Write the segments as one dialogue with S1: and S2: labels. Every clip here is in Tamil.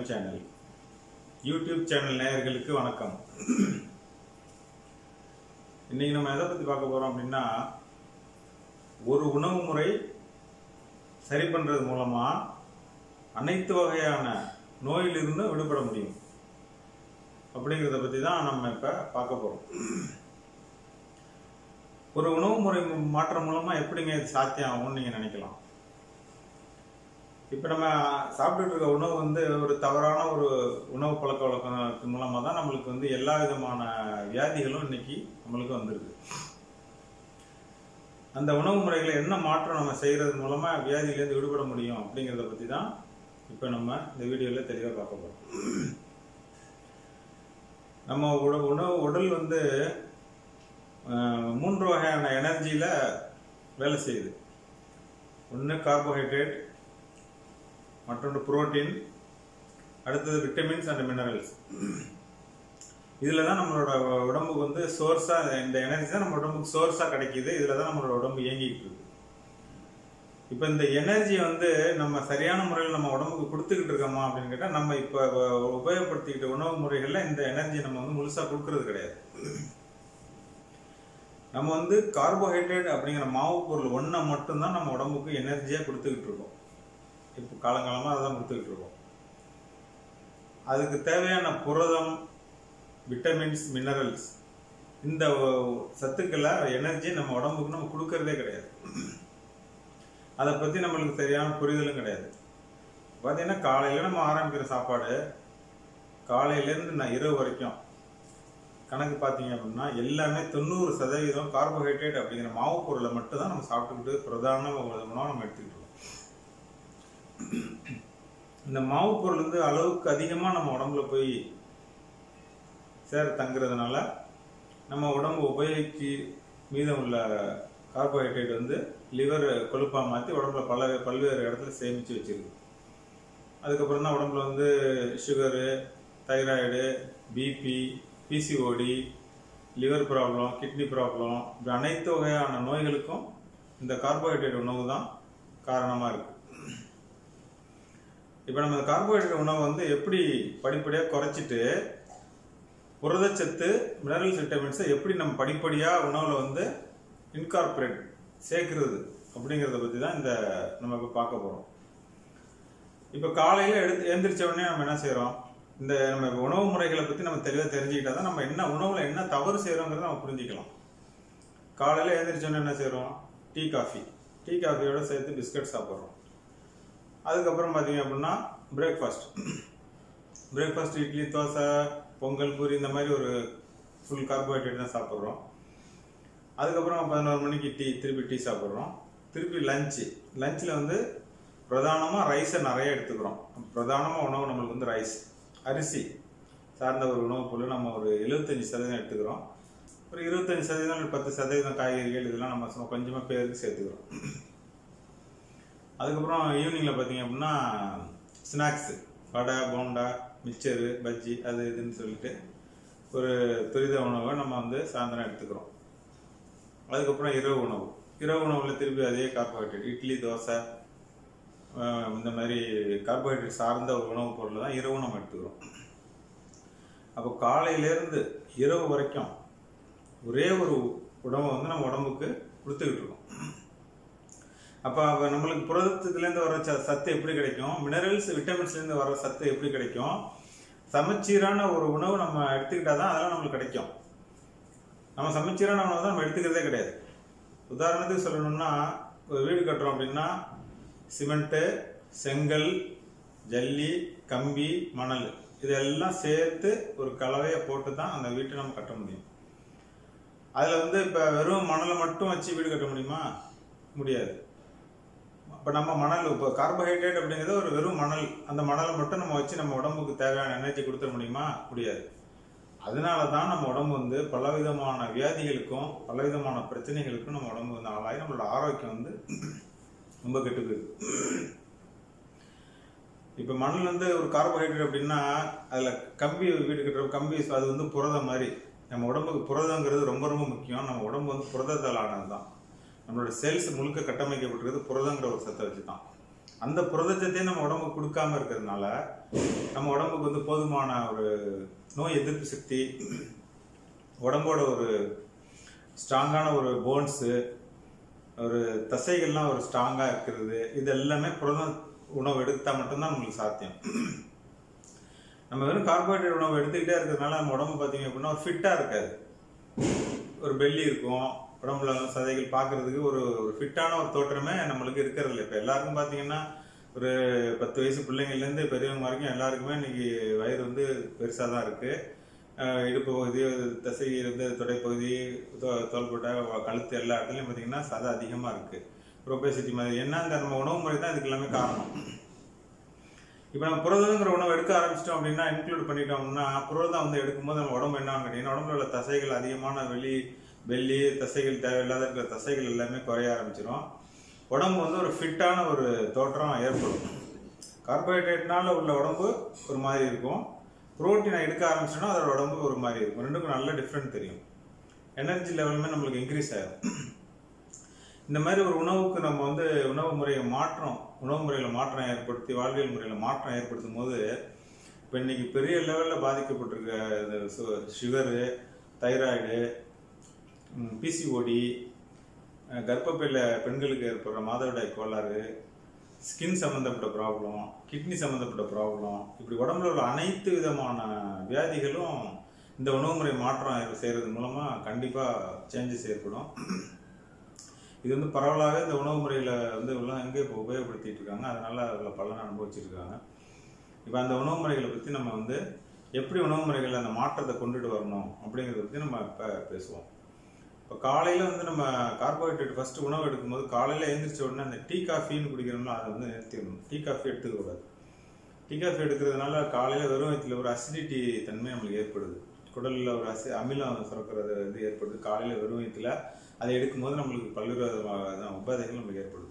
S1: தமிழ் சேனல் யூடியூப் சேனல் நேயர்களுக்கு வணக்கம் இன்னைக்கு நம்ம எதை பத்தி பார்க்க போறோம் அப்படின்னா ஒரு உணவு முறை சரி பண்றது மூலமா அனைத்து வகையான நோயிலிருந்து விடுபட முடியும் அப்படிங்கிறத பத்தி தான் நம்ம இப்ப பார்க்க போறோம் ஒரு உணவு முறை மாற்றம் மூலமா எப்படிங்க இது சாத்தியம் ஆகும்னு நீங்க நினைக்கலாம் இப்போ நம்ம சாப்பிட்டுட்டு இருக்க உணவு வந்து ஒரு தவறான ஒரு உணவு பழக்க வழக்கத்தின் மூலமா தான் நம்மளுக்கு வந்து எல்லா விதமான வியாதிகளும் இன்னைக்கு நம்மளுக்கு வந்துருக்கு அந்த உணவு முறைகளை என்ன மாற்றம் நம்ம செய்யறது மூலமா வியாதியிலேருந்து விடுபட முடியும் அப்படிங்கிறத பத்தி தான் இப்போ நம்ம இந்த வீடியோல தெளிவாக பார்க்க போறோம் நம்ம உட- உணவு உடல் வந்து அஹ், மூன்று வகையான எனர்ஜியில வேலை செய்யுது ஒன்று கார்போஹைட்ரேட் மற்றொன்று புரோட்டீன் அடுத்தது விட்டமின்ஸ் அண்ட் மினரல்ஸ் இதில் தான் நம்மளோட உடம்புக்கு வந்து சோர்ஸாக இந்த எனர்ஜி தான் நம்ம உடம்புக்கு சோர்ஸாக கிடைக்கிது இதில் தான் நம்மளோட உடம்பு இயங்கிட்டு இருக்கு இப்போ இந்த எனர்ஜி வந்து நம்ம சரியான முறையில் நம்ம உடம்புக்கு கொடுத்துக்கிட்டு இருக்கோமா அப்படின்னு கேட்டால் நம்ம இப்போ உபயோகப்படுத்திக்கிட்ட உணவு முறைகளில் இந்த எனர்ஜி நம்ம வந்து முழுசாக கொடுக்கறது கிடையாது நம்ம வந்து கார்போஹைட்ரேட் அப்படிங்கிற மாவு பொருள் ஒன்றை மட்டும்தான் நம்ம உடம்புக்கு எனர்ஜியாக கொடுத்துக்கிட்டு இருக்கோம் இப்போ காலங்காலமாக அதான் கொடுத்துக்கிட்டு இருக்கோம் அதுக்கு தேவையான புரதம் விட்டமின்ஸ் மினரல்ஸ் இந்த சத்துக்களை எனர்ஜி நம்ம உடம்புக்கு நம்ம கொடுக்கறதே கிடையாது அதை பற்றி நம்மளுக்கு சரியான புரிதலும் கிடையாது பார்த்தீங்கன்னா காலையில் நம்ம ஆரம்பிக்கிற சாப்பாடு காலையிலேருந்து நான் இரவு வரைக்கும் கணக்கு பார்த்தீங்க அப்படின்னா எல்லாமே தொண்ணூறு சதவீதம் கார்போஹைட்ரேட் அப்படிங்கிற மாவு பொருளை மட்டும் தான் நம்ம சாப்பிட்டுக்கிட்டு பிரதான உணவு நம்ம எடுத்துக்கிட்டு இருக்கோம் இந்த மாவு பொருள் வந்து அளவுக்கு அதிகமாக நம்ம உடம்புல போய் சேர தங்குறதுனால நம்ம உடம்பு உபயோகிச்சு மீதம் உள்ள கார்போஹைட்ரேட் வந்து லிவர் கொழுப்பாக மாற்றி உடம்புல பல பல்வேறு இடத்துல சேமித்து வச்சிருக்கு அதுக்கப்புறம் தான் உடம்புல வந்து sugar thyroid BP PCOD liver problem kidney problem இப்படி அனைத்து வகையான நோய்களுக்கும் இந்த கார்போஹைட்ரேட் உணவு தான் காரணமாக இருக்கு இப்போ நம்ம இந்த கார்போஹைட்ரேட் உணவை வந்து எப்படி படிப்படியாக குறைச்சிட்டு புரதச்சத்து மினரல்ஸ் விட்டமின்ஸை எப்படி நம்ம படிப்படியாக உணவில் வந்து இன்கார்பரேட் சேர்க்கிறது அப்படிங்கிறத பற்றி தான் இந்த நம்ம இப்போ பார்க்க போகிறோம் இப்போ காலையில் எடுத்து எழுந்திரிச்ச உடனே நம்ம என்ன செய்கிறோம் இந்த நம்ம இப்ப உணவு முறைகளை பற்றி நம்ம தெளிவாக தெரிஞ்சுக்கிட்டா தான் நம்ம என்ன உணவில் என்ன தவறு செய்கிறோங்கிறத நம்ம புரிஞ்சுக்கலாம் காலையில் எழுந்திரிச்ச உடனே என்ன செய்கிறோம் டீ காஃபி டீ காஃபியோட சேர்த்து பிஸ்கட் சாப்பிட்றோம் அதுக்கப்புறம் பார்த்தீங்க அப்படின்னா பிரேக்ஃபாஸ்ட் பிரேக்ஃபாஸ்ட் இட்லி தோசை பொங்கல் பூரி இந்த மாதிரி ஒரு ஃபுல் கார்போஹைட்ரேட் தான் சாப்பிட்றோம் அதுக்கப்புறம் பதினோரு மணிக்கு டீ திருப்பி டீ சாப்பிட்றோம் திருப்பி லஞ்சு லஞ்சில் வந்து பிரதானமாக ரைஸை நிறைய எடுத்துக்கிறோம் பிரதானமாக உணவு நம்மளுக்கு வந்து ரைஸ் அரிசி சார்ந்த ஒரு உணவுப் பொருள் நம்ம ஒரு எழுபத்தஞ்சி சதவீதம் எடுத்துக்கிறோம் ஒரு இருபத்தஞ்சி சதவீதம் இல்லை பத்து சதவீதம் காய்கறிகள் இதெல்லாம் நம்ம சும்மா கொஞ்சமாக பேருக்கு சேர்த்துக்கிறோம் அதுக்கப்புறம் ஈவினிங்கில் பார்த்தீங்க அப்படின்னா ஸ்நாக்ஸு வடை போண்டா மிச்சரு பஜ்ஜி அது இதுன்னு சொல்லிட்டு ஒரு துரித உணவை நம்ம வந்து சாயந்தரம் எடுத்துக்கிறோம் அதுக்கப்புறம் இரவு உணவு இரவு உணவில் திருப்பி அதே கார்போஹைட்ரேட் இட்லி தோசை ஆஹ் இந்த மாதிரி கார்போஹைட்ரேட் சார்ந்த ஒரு உணவுப் பொருள் தான் இரவு நம்ம எடுத்துக்கிறோம் அப்போ காலையிலேருந்து இரவு வரைக்கும் ஒரே ஒரு உணவை வந்து நம்ம உடம்புக்கு கொடுத்துக்கிட்டு இருக்கோம் அப்போ அப்ப நம்மளுக்கு புரதத்துலேருந்து வர ச- சத்து எப்படி கிடைக்கும் மினரல்ஸ் விட்டமின்ஸ்லேருந்து வர சத்து எப்படி கிடைக்கும் சமச்சீரான ஒரு உணவு நம்ம எடுத்துக்கிட்டா தான் அதெல்லாம் நம்மளுக்கு கிடைக்கும் நம்ம சமச்சீரான உணவு தான் நம்ம எடுத்துக்கிறதே கிடையாது உதாரணத்துக்கு சொல்லணும்னா ஒரு வீடு கட்டுறோம் அப்படின்னா சிமெண்ட்டு செங்கல் ஜல்லி கம்பி மணல் இதெல்லாம் சேர்த்து ஒரு கலவையை போட்டு தான் அந்த வீட்டை நம்ம கட்ட முடியும் அதில் வந்து இப்போ வெறும் மணலை மட்டும் வச்சு வீடு கட்ட முடியுமா முடியாது இப்போ நம்ம மணல் இப்போ கார்போஹைட்ரேட் அப்படிங்கிறது ஒரு வெறும் மணல் அந்த மணலை மட்டும் நம்ம வச்சு நம்ம உடம்புக்கு தேவையான எனர்ஜி கொடுத்துட முடியுமா முடியாது அதனால தான் நம்ம உடம்பு வந்து பலவிதமான வியாதிகளுக்கும் பலவிதமான பிரச்சனைகளுக்கும் நம்ம உடம்பு வந்து ஆளாகி நம்மளோட ஆரோக்கியம் வந்து ரொம்ப கெட்டு போயிருக்கு இப்போ மணல் வந்து ஒரு கார்போஹைட்ரேட் அப்படின்னா அதில் கம்பி வீடு கட்டுற கம்பி அது வந்து புரதம் மாதிரி நம்ம உடம்புக்கு புரதங்கிறது ரொம்ப ரொம்ப முக்கியம் நம்ம உடம்பு வந்து புரதத்தால் ஆனது தான் நம்மளோட செல்ஸ் முழுக்க கட்டமைக்கப்பட்டிருக்கிறது புரதங்கிற ஒரு சத்தை வச்சு தான் அந்த புரதச்சத்தையும் நம்ம உடம்புக்கு கொடுக்காம இருக்கிறதுனால நம்ம உடம்புக்கு வந்து போதுமான ஒரு நோய் எதிர்ப்பு சக்தி உடம்போட ஒரு ஸ்ட்ராங்கான ஒரு போன்ஸு ஒரு தசைகள்லாம் ஒரு ஸ்ட்ராங்காக இருக்கிறது இது எல்லாமே புரதம் உணவு எடுத்தால் மட்டும்தான் நம்மளுக்கு சாத்தியம் நம்ம வெறும் கார்போஹைட்ரேட் உணவு எடுத்துக்கிட்டே இருக்கிறதுனால நம்ம உடம்பு பார்த்தீங்க அப்படின்னா ஒரு ஃபிட்டாக இருக்காது ஒரு பெல்லி இருக்கும் உடம்புல வந்து சதைகள் பார்க்கறதுக்கு ஒரு ஒரு ஃபிட்டான ஒரு தோற்றமே நம்மளுக்கு இருக்கிறது இல்லை இப்போ எல்லாருக்கும் பார்த்தீங்கன்னா ஒரு பத்து வயசு பிள்ளைங்கள்லேருந்து பெரியவங்க வரைக்கும் எல்லாருக்குமே இன்னைக்கு வயிறு வந்து பெருசாக தான் இருக்கு அஹ் இடுப்பு பகுதி தசை வந்து தொடைப்பகுதி தோ- தோள்பட்டை வ- கழுத்து எல்லா இடத்துலையும் பார்த்தீங்கன்னா சதை அதிகமாக இருக்கு ஒபேசிட்டி மாதிரி என்ன அந்த நம்ம உணவு முறை தான் இதுக்கு எல்லாமே காரணம் இப்போ நம்ம புரதங்கிற உணவு எடுக்க ஆரம்பிச்சிட்டோம் அப்படின்னா இன்க்ளூட் பண்ணிட்டோம்னா புரதம் வந்து எடுக்கும்போது நம்ம உடம்பு என்ன கேட்டீங்கன்னா உடம்புல உள்ள தசைகள் அதிகமான வெளி வெள்ளி தசைகள் தேவையில்லாத இருக்கிற தசைகள் எல்லாமே குறைய ஆரம்பிச்சிடும் உடம்பு வந்து ஒரு ஃபிட்டான ஒரு தோற்றம் ஏற்படும் கார்போஹைட்ரேட்னால உள்ள உடம்பு ஒரு மாதிரி இருக்கும் புரோட்டீனை எடுக்க ஆரம்பிச்சோன்னா அதோட உடம்பு ஒரு மாதிரி இருக்கும் ரெண்டுக்கும் நல்ல டிஃப்ரெண்ட் தெரியும் எனர்ஜி லெவலுமே நம்மளுக்கு இன்க்ரீஸ் ஆகும் இந்த மாதிரி ஒரு உணவுக்கு நம்ம வந்து உணவு முறையை மாற்றம் உணவு முறையில் மாற்றம் ஏற்படுத்தி வாழ்வியல் முறையில் மாற்றம் ஏற்படுத்தும் போது இப்போ இன்னைக்கு பெரிய லெவலில் பாதிக்கப்பட்டிருக்க இந்த சுகரு தைராய்டு பிசிஓடி கர்ப்பப்பையில் பெண்களுக்கு ஏற்படுற மாதவிடாய் கோளாறு ஸ்கின் சம்மந்தப்பட்ட ப்ராப்ளம் கிட்னி சம்மந்தப்பட்ட ப்ராப்ளம் இப்படி உடம்புல உள்ள அனைத்து விதமான வியாதிகளும் இந்த உணவு முறை மாற்றம் செய்கிறது மூலமாக கண்டிப்பாக சேஞ்சஸ் ஏற்படும் இது வந்து பரவலாகவே இந்த உணவு முறையில் வந்து எல்லாம் எங்கே இப்போ உபயோகப்படுத்திட்டு இருக்காங்க அதனால அதில் பலனை அனுபவிச்சிருக்காங்க இப்போ அந்த உணவு முறைகளை பற்றி நம்ம வந்து எப்படி உணவு முறைகளில் அந்த மாற்றத்தை கொண்டுட்டு வரணும் அப்படிங்கிறத பற்றி நம்ம இப்போ பேசுவோம் இப்போ காலையில் வந்து நம்ம கார்போஹைட்ரேட் ஃபஸ்ட்டு உணவு எடுக்கும்போது காலையில் எழுந்திரிச்ச உடனே அந்த டீ காஃபின்னு குடிக்கிறோம்னா அதை வந்து நிறுத்திடணும் டீ காஃபி எடுத்துக்கக்கூடாது டீ காஃபி எடுக்கிறதுனால காலையில் வெறும் வயிற்றுல ஒரு அசிடிட்டி தன்மை நம்மளுக்கு ஏற்படுது குடலில் ஒரு அசி அமிலம் சுரக்கிறது இது ஏற்படுது காலையில் வெறும் வயிற்றுல அதை எடுக்கும்போது நம்மளுக்கு பல்வேறு விதமான உபாதைகள் நம்மளுக்கு ஏற்படுது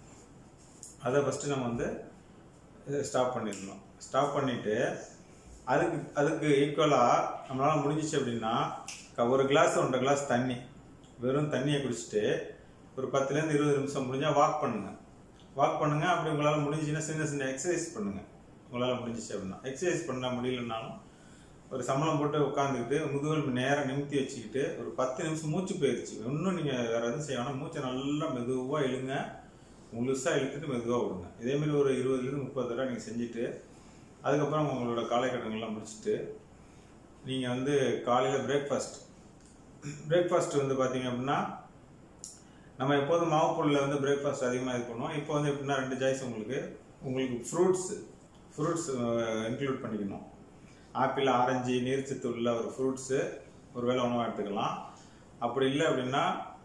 S1: அதை ஃபஸ்ட்டு நம்ம வந்து ஸ்டாப் பண்ணிடணும் ஸ்டாப் பண்ணிட்டு அதுக்கு அதுக்கு ஈக்குவலாக நம்மளால முடிஞ்சிச்சு அப்படின்னா க- ஒரு கிளாஸ் ஒன்றரை கிளாஸ் தண்ணி வெறும் தண்ணியை குடிச்சிட்டு ஒரு பத்துலேருந்து இருபது நிமிஷம் முடிஞ்சால் வாக் பண்ணுங்க வாக் பண்ணுங்க அப்படி உங்களால் முடிஞ்சுன்னா சின்ன சின்ன எக்ஸசைஸ் பண்ணுங்க உங்களால் முடிஞ்சிச்சு அப்படின்னா எக்ஸசைஸ் பண்ண முடியலனாலும் ஒரு சம்பளம் போட்டு உட்காந்துக்கிட்டு முதுகல் நேரம் நிமித்தி வச்சுக்கிட்டு ஒரு பத்து நிமிஷம் மூச்சு பயிற்சி இன்னும் நீங்கள் வேற எதுவும் செய்ய வேணாம் மூச்சை நல்லா மெதுவாக இழுங்க முழுசாக இழுத்துட்டு மெதுவாக விடுங்க இதே மாதிரி ஒரு இருபதுலேருந்து முப்பது தடவை நீங்கள் செஞ்சுட்டு அதுக்கப்புறம் உங்களோட காலைக்கடங்கள்லாம் முடிச்சுட்டு நீங்கள் வந்து காலையில் பிரேக்ஃபாஸ்ட் பிரேக்ஃபாஸ்ட் வந்து பார்த்தீங்க அப்படின்னா நம்ம எப்போதும் மாவு பொருளில் வந்து பிரேக்ஃபாஸ்ட் அதிகமாக இது பண்ணுவோம் இப்போ வந்து எப்படின்னா ரெண்டு சாய்ஸ் உங்களுக்கு உங்களுக்கு ஃப்ரூட்ஸ் ஃப்ரூட்ஸ் இன்க்ளூட் பண்ணிக்கணும் ஆப்பிள் ஆரஞ்சு நீர்ச்சத்து உள்ள ஒரு ஃப்ரூட்ஸு ஒரு வேளை உணவாக எடுத்துக்கலாம் அப்படி இல்லை அப்படின்னா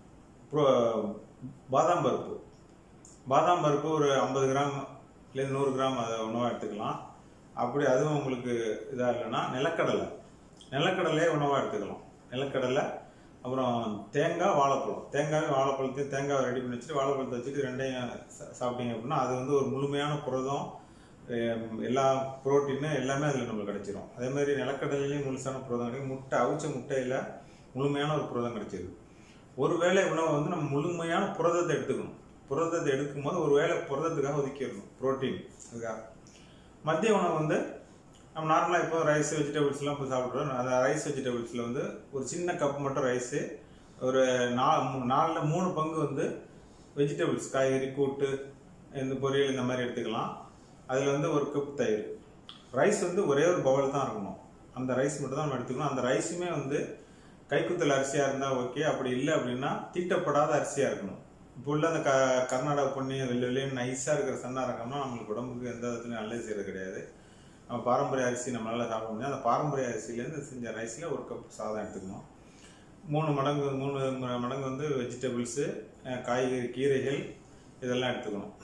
S1: ப்ரோ- பாதாம் பருப்பு பாதாம் பருப்பு ஒரு ஐம்பது கிராம்லேருந்து நூறு கிராம் அதை உணவாக எடுத்துக்கலாம் அப்படி அதுவும் உங்களுக்கு இதாக இல்லைன்னா நிலக்கடலை நிலக்கடலையே உணவாக எடுத்துக்கலாம் நிலக்கடலை அப்புறம் தேங்காய் வாழைப்பழம் தேங்காய் வாழைப்பழத்தையும் தேங்காய் ரெடி பண்ணி வச்சுட்டு வாழைப்பழத்தை வச்சுட்டு ரெண்டையும் சா- சாப்பிட்டீங்க அப்படின்னா அது வந்து ஒரு முழுமையான புரதம் ஹம், எல்லா புரோட்டீனு எல்லாமே அதில் நம்மளுக்கு கிடைச்சிரும் அதே மாதிரி நிலக்கடலையிலையும் முழுசான புரதம் கிடைக்கும் முட்டை அவிச்ச முட்டையில் முழுமையான ஒரு புரதம் கிடைச்சிருக்கு ஒரு வேளை உணவை வந்து நம்ம முழுமையான புரதத்தை எடுத்துக்கணும் புரதத்தை எடுக்கும்போது ஒரு வேளை புரதத்துக்காக ஒதுக்கிடணும் புரோட்டீன் அதுக்காக மதிய உணவு வந்து நம்ம நார்மலாக இப்போ ரைஸ் வெஜிடபிள்ஸ்லாம் இப்போ சாப்பிட்றோம் அந்த ரைஸ் வெஜிடபிள்ஸில் வந்து ஒரு சின்ன கப் மட்டும் ரைஸு ஒரு நா மூ- நாலுல மூணு பங்கு வந்து வெஜிடபிள்ஸ் காய்கறி கூட்டு இந்த பொரியல் இந்த மாதிரி எடுத்துக்கலாம் அதில் வந்து ஒரு கப் தயிர் ரைஸ் வந்து ஒரே ஒரு பவுல் தான் இருக்கணும் அந்த ரைஸ் மட்டும் தான் நம்ம எடுத்துக்கணும் அந்த ரைஸுமே வந்து கைக்குத்தல் அரிசியாக இருந்தால் ஓகே அப்படி இல்லை அப்படின்னா தீட்டப்படாத அரிசியாக இருக்கணும் இப்போ உள்ள அந்த க கர்நாடகா பொன்னி வெள்ளை வெள்ளையும் நைஸாக இருக்கிற சன்னா ரகம்னா நம்மளுக்கு உடம்புக்கு எந்த விதத்துலையும் நல்லது செய்யறது கிடையாது நம்ம பாரம்பரிய அரிசி நம்மளால சாப்பிட முடியும் அந்த பாரம்பரிய அரிசியிலேருந்து செஞ்ச ரைஸில் ஒரு கப் சாதம் எடுத்துக்கணும் மூணு மடங்கு மூணு ம- மடங்கு வந்து வெஜிடபிள்ஸு காய்கறி கீரைகள் இதெல்லாம் எடுத்துக்கணும்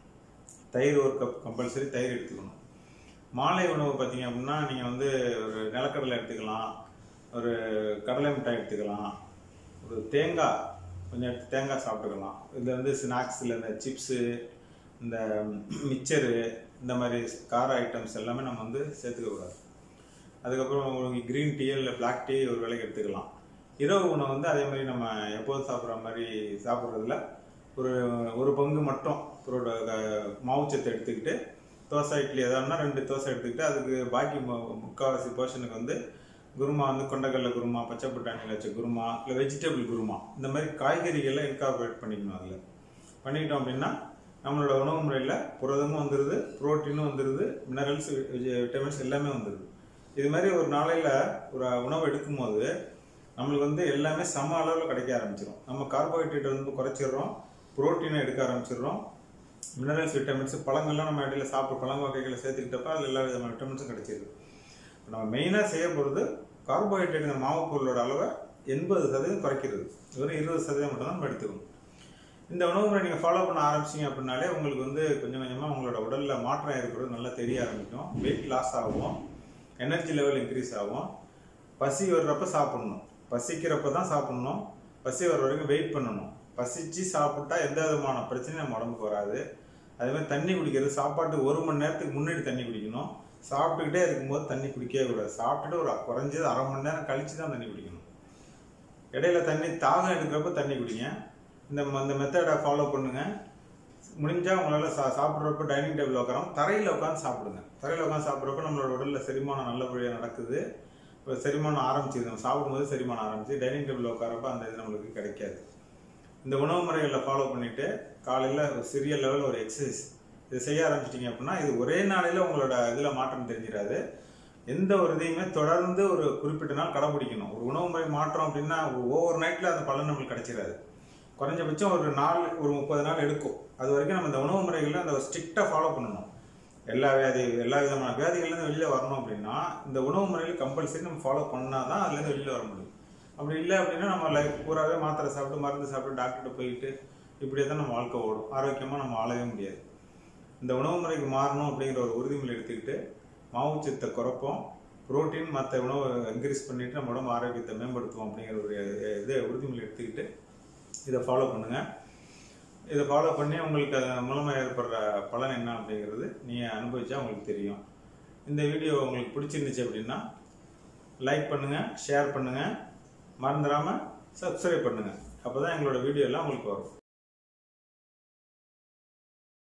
S1: தயிர் ஒரு கப் கம்பல்சரி தயிர் எடுத்துக்கணும் மாலை உணவு பார்த்தீங்க அப்படின்னா நீங்கள் வந்து ஒரு நிலக்கடலை எடுத்துக்கலாம் ஒரு கடலை மிட்டாய் எடுத்துக்கலாம் ஒரு தேங்காய் கொஞ்சம் எடுத்து தேங்காய் சாப்பிட்டுக்கலாம் இதில் வந்து ஸ்நாக்ஸில் இந்த சிப்ஸு இந்த மிச்சரு இந்த மாதிரி கார ஐட்டம்ஸ் எல்லாமே நம்ம வந்து சேர்த்துக்க கூடாது அதுக்கப்புறம் உங்களுக்கு க்ரீன் டீ இல்லை பிளாக் டீ ஒரு வேளைக்கு எடுத்துக்கலாம் இரவு உணவு வந்து அதே மாதிரி நம்ம எப்போதும் சாப்பிட்ற மாதிரி சாப்பிட்றதுல ஒரு ஒரு பங்கு மட்டும் புரோட அஹ், மாவுச்சத்தை எடுத்துக்கிட்டு தோசை இட்லி எதானா ரெண்டு தோசை எடுத்துக்கிட்டு அதுக்கு பாக்கி மு- முக்காவாசி போர்ஷனுக்கு வந்து குருமா வந்து கொண்டக்கடலை குருமா பச்சை பட்டாணியில் வச்ச குருமா இல்லை வெஜிடபிள் குருமா இந்த மாதிரி காய்கறிகளை இன்கார்பரேட் பண்ணிக்கணும் அதில் பண்ணிக்கிட்டோம் அப்படின்னா நம்மளோட உணவு முறையில் புரதமும் வந்துடுது புரோட்டீனும் வந்துடுது மினரல்ஸ் விட்டமின்ஸ் எல்லாமே வந்துடுது இது மாதிரி ஒரு நாளையில் ஒரு உணவு எடுக்கும்போது நம்மளுக்கு வந்து எல்லாமே சம அளவில் கிடைக்க ஆரம்பிச்சிடும் நம்ம கார்போஹைட்ரேட் வந்து குறைச்சிடுறோம் புரோட்டீனை எடுக்க ஆரம்பிச்சிடுறோம் மினரல்ஸ் விட்டமின்ஸ் பழங்கள்லாம் நம்ம இடையில சாப்பிட்ற பழங்க வகைகளை சேர்த்துக்கிட்டப்ப அதில் எல்லா விதமான விட்டமின்ஸும் கிடைச்சிருது இப்ப நம்ம மெயினாக செய்ய போகிறது கார்போஹைட்ரேட் மாவு பொருளோட அளவை எண்பது சதவீதம் குறைக்கிறது வெறும் இருபது சதவீதம் மட்டும் தான் நம்ம எடுத்துக்கணும் இந்த உணவு முறை நீங்கள் ஃபாலோ பண்ண ஆரம்பிச்சீங்க அப்படின்னாலே உங்களுக்கு வந்து கொஞ்சம் கொஞ்சமாக உங்களோட உடலில் மாற்றம் ஏற்படுறது நல்லா தெரிய ஆரம்பிக்கும் வெயிட் லாஸ் ஆகும் எனர்ஜி லெவல் இன்க்ரீஸ் ஆகும் பசி வர்றப்ப சாப்பிடணும் பசிக்கிறப்ப தான் சாப்பிடணும் பசி வர்ற வரைக்கும் வெயிட் பண்ணணும் பசிச்சு சாப்பிட்டா எந்த விதமான பிரச்சனையும் நம்ம உடம்புக்கு வராது அதே மாதிரி தண்ணி குடிக்கிறது சாப்பாட்டுக்கு ஒரு மணி நேரத்துக்கு முன்னாடி தண்ணி குடிக்கணும் சாப்பிட்டுக்கிட்டே இருக்கும்போது தண்ணி குடிக்கவே கூடாது சாப்பிட்டுட்டு ஒரு குறைஞ்சது அரை மணி நேரம் கழிச்சு தான் தண்ணி குடிக்கணும் இடையில தண்ணி தாகம் எடுக்கிறப்ப தண்ணி குடிங்க இந்த ம- இந்த மெத்தடை ஃபாலோ பண்ணுங்க முடிஞ்சா உங்களால சா சாப்பிட்றப்ப டைனிங் டேபிள் உட்காராம தரையில் உட்காந்து சாப்பிடுங்க தரையில் உட்காந்து சாப்பிட்றப்ப நம்மளோட உடல்ல செரிமானம் நல்லபடியாக நடக்குது இப்போ செரிமானம் ஆரம்பிச்சிது நம்ம சாப்பிடும்போது செரிமானம் ஆரம்பிச்சு டைனிங் டேபிள் உட்காரப்ப அந்த இது நம்மளுக்கு கிடைக்காது இந்த உணவு முறைகளை ஃபாலோ பண்ணிட்டு காலையில் ஒரு சிறிய லெவலில் ஒரு எக்ஸசைஸ் இது செய்ய ஆரம்பிச்சிட்டிங்க அப்படின்னா இது ஒரே நாளையில் உங்களோட இதில் மாற்றம் தெரிஞ்சிடாது எந்த ஒரு இதையுமே தொடர்ந்து ஒரு குறிப்பிட்ட நாள் கடைபிடிக்கணும் ஒரு உணவு முறை மாற்றம் அப்படின்னா ஒவ்வொரு நைட்டில் அந்த பலன் நம்மளுக்கு கிடைச்சிடாது குறைஞ்சபட்சம் ஒரு நாள் ஒரு முப்பது நாள் எடுக்கும் அது வரைக்கும் நம்ம இந்த உணவு முறைகளை அந்த ஸ்ட்ரிக்டாக ஃபாலோ பண்ணணும் எல்லா வியாதி எல்லா விதமான வியாதிகள்லேருந்து வெளியில் வரணும் அப்படின்னா இந்த உணவு முறையில் கம்பல்சரி நம்ம ஃபாலோ பண்ணால் தான் அதுலேருந்து வெளியில் வர முடியும் அப்படி இல்லை அப்படின்னா நம்ம லைஃப் பூராவே மாத்திரை சாப்பிட்டு மருந்து சாப்பிட்டு டாக்டர்கிட்ட போயிட்டு இப்படியே தான் நம்ம வாழ்க்கை ஓடும் ஆரோக்கியமாக நம்ம வாழவே முடியாது இந்த உணவு முறைக்கு மாறணும் அப்படிங்கிற ஒரு உறுதிமொழி எடுத்துக்கிட்டு மாவுச்சத்தை குறைப்போம் புரோட்டீன் மற்ற உணவை இன்க்ரீஸ் பண்ணிட்டு நம்ம உடம்பு ஆரோக்கியத்தை மேம்படுத்துவோம் அப்படிங்கிற ஒரு இது உறுதிமொழி எடுத்துக்கிட்டு இதை ஃபாலோ பண்ணுங்க இதை ஃபாலோ பண்ணி உங்களுக்கு அதன் மூலமாக ஏற்படுற பலன் என்ன அப்படிங்கிறது நீங்கள் அனுபவிச்சா உங்களுக்கு தெரியும் இந்த வீடியோ உங்களுக்கு பிடிச்சிருந்துச்சு அப்படின்னா லைக் பண்ணுங்க ஷேர் பண்ணுங்க மறந்துடாம சப்ஸ்கிரைப் பண்ணுங்க அப்பதான் எங்களோட வீடியோ எல்லாம் உங்களுக்கு வரும்